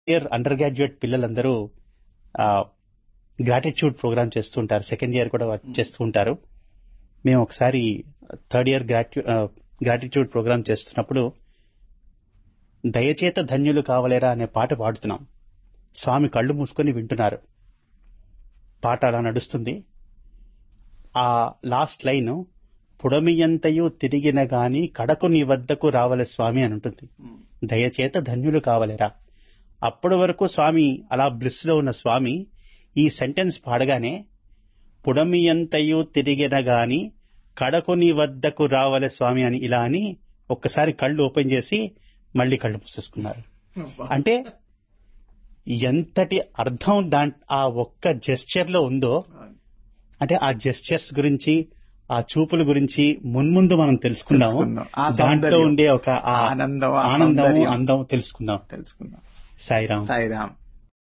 Year undergraduate పిల్లలందరూ gratitude programme చేస్తుంటారు second year కూడా చేస్తూ ఉంటారు మేము ఒకసారి థర్డ్ ఇయర్ గ్రాటిట్యూడ్ ప్రోగ్రామ్ చేస్తున్నప్పుడు దయచేత ధన్యులు కావలేరా అనే పాట పాడుతున్నాం స్వామి కళ్ళు మూసుకొని వింటున్నారు పాట అలా నడుస్తుంది ఆ లాస్ట్ లైన్ పుడమియంతయు తిరిగిన గాని కడకు నీ వద్దకు రావలే స్వామి అని ఉంటుంది దయచేత ధన్యులు కావలేరా అప్పటి వరకు స్వామి అలా బ్లిస్ లో ఉన్న స్వామి ఈ సెంటెన్స్ పాడగానే పుడమియంతయు తిరిగిన గాని కడకు నీ వద్దకు రావలే స్వామి అని ఇలా అని ఒక్కసారి కళ్ళు ఓపెన్ చేసి మళ్ళీ కళ్ళు మూసేసుకున్నారు అంటే ఎంతటి అర్థం దా ఆ ఒక్క జెస్చర్ లో ఉందో అంటే ఆ జెస్చర్స్ గురించి ఆ చూపుల గురించి మున్ముందు మనం తెలుసుకున్నాము తెలుసుకుందాం. ఆ దాంట్లో సౌందర్యం, ఉండే ఒక ఆ ఆనందం, ఆ ఆనందం సౌందర్యం. అందం తెలుసుకుందాం తెలుసుకుందాం సాయిరామ్ సాయిరామ్